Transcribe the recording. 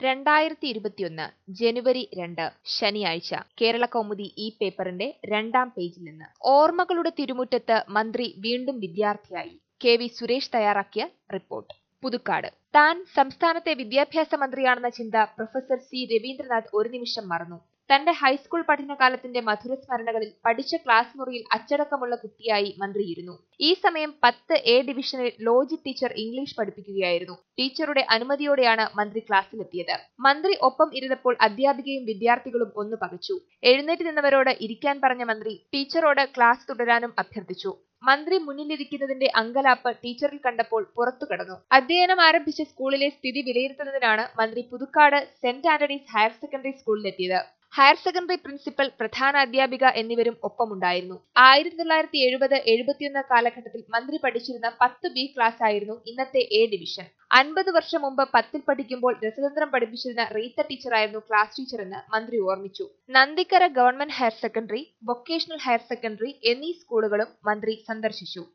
രണ്ടായിരത്തി ഇരുപത്തിയൊന്ന് ജനുവരി രണ്ട് ശനിയാഴ്ച കേരള കൗമുദി ഈ പേപ്പറിന്റെ രണ്ടാം പേജിൽ നിന്ന് ഓർമ്മകളുടെ തിരുമുറ്റത്ത് മന്ത്രി വീണ്ടും വിദ്യാർത്ഥിയായി കെ വി സുരേഷ് തയ്യാറാക്കിയ റിപ്പോർട്ട് പുതുക്കാട് താൻ സംസ്ഥാനത്തെ വിദ്യാഭ്യാസ മന്ത്രിയാണെന്ന ചിന്ത പ്രൊഫസർ സി രവീന്ദ്രനാഥ് ഒരു നിമിഷം മറന്നു തന്റെ ഹൈസ്കൂൾ പഠനകാലത്തിന്റെ മധുരസ്മരണകളിൽ പഠിച്ച ക്ലാസ് മുറിയിൽ അച്ചടക്കമുള്ള കുട്ടിയായി മന്ത്രിയിരുന്നു ഈ സമയം പത്ത് എ ഡിവിഷനിൽ ലോജിക് ടീച്ചർ ഇംഗ്ലീഷ് പഠിപ്പിക്കുകയായിരുന്നു ടീച്ചറുടെ അനുമതിയോടെയാണ് മന്ത്രി ക്ലാസ്സിലെത്തിയത് മന്ത്രി ഒപ്പം ഇരുന്നപ്പോൾ അധ്യാപികയും വിദ്യാർത്ഥികളും ഒന്ന് പകച്ചു എഴുന്നേറ്റ് നിന്നവരോട് ഇരിക്കാൻ പറഞ്ഞ മന്ത്രി ടീച്ചറോട് ക്ലാസ് തുടരാനും അഭ്യർത്ഥിച്ചു മന്ത്രി മുന്നിലിരിക്കുന്നതിന്റെ അങ്കലാപ്പ് ടീച്ചറിൽ കണ്ടപ്പോൾ പുറത്തു കടന്നു അധ്യയനം ആരംഭിച്ച സ്കൂളിലെ സ്ഥിതി വിലയിരുത്തുന്നതിനാണ് മന്ത്രി Puthukkad saint Antony's higher secondary സ്കൂളിലെത്തിയത് ഹയർ സെക്കൻഡറി പ്രിൻസിപ്പൽ പ്രധാന അധ്യാപിക എന്നിവരും ഒപ്പമുണ്ടായിരുന്നു ആയിരത്തി തൊള്ളായിരത്തി എഴുപത് എഴുപത്തിയൊന്ന് കാലഘട്ടത്തിൽ മന്ത്രി പഠിച്ചിരുന്ന പത്ത് ബി ക്ലാസ് ആയിരുന്നു ഇന്നത്തെ എ ഡിവിഷൻ അൻപത് വർഷം മുമ്പ് പത്തിൽ പഠിക്കുമ്പോൾ രസതന്ത്രം പഠിപ്പിച്ചിരുന്ന റീത്ത ടീച്ചറായിരുന്നു ക്ലാസ് ടീച്ചർ എന്ന് മന്ത്രി ഓർമ്മിച്ചു Nandikkara government higher secondary vocational higher secondary എന്നീ സ്കൂളുകളും മന്ത്രി സന്ദർശിച്ചു